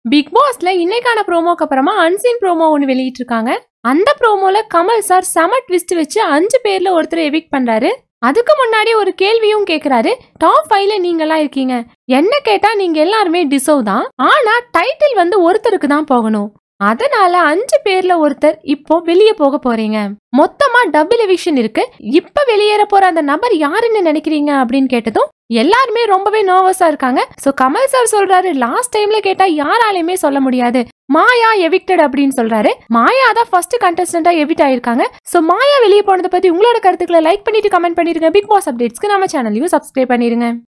big பாஸ்ல இன்னைக்கான ப்ரோமோக்கு அப்புறமா அன்சீன் ப்ரோமோ ஒன்று வெளியிட்டிருக்காங்க அந்த ப்ரோமோல கமல் சார் செம ட்விஸ்ட் வச்சு அஞ்சு பேர்ல ஒருத்தர் எவிக் பண்றாரு அதுக்கு முன்னாடி ஒரு கேள்வியும் கேக்குறாரு டாப் ஃபைவ்ல நீங்கெல்லாம் இருக்கீங்க என்ன கேட்டா நீங்க எல்லாருமே டிசர்வ் தான் ஆனா டைட்டில் வந்து ஒருத்தருக்கு தான் போகணும் அதனால அஞ்சு பேர்ல ஒருத்தர் இப்போ வெளியே போக போறீங்க மொத்தமா டபுள் எவிக்ஷன் இருக்கு இப்ப வெளியேற போற அந்த நபர் யாருன்னு நினைக்கிறீங்க அப்படின்னு கேட்டதும் எல்லாருமே ரொம்பவே நர்வஸா இருக்காங்க சோ கமல் சார் சொல்றாரு லாஸ்ட் டைம்ல கேட்டா யாராலையுமே சொல்ல முடியாது மாயா எவிக்டட் அப்படின்னு சொல்றாரு மாயா தான் ஃபர்ஸ்ட் கண்டஸ்டன்டா எவிட் ஆயிருக்காங்க சோ மாயா வெளியே போனதை பத்தி உங்களோட கருத்துக்களை லைக் பண்ணிட்டு கமெண்ட் பண்ணிருங்க பிக் பாஸ் அப்டேட்ஸ்க்கு நம்ம சேனலையும் சப்ஸ்கிரைப் பண்ணிருங்க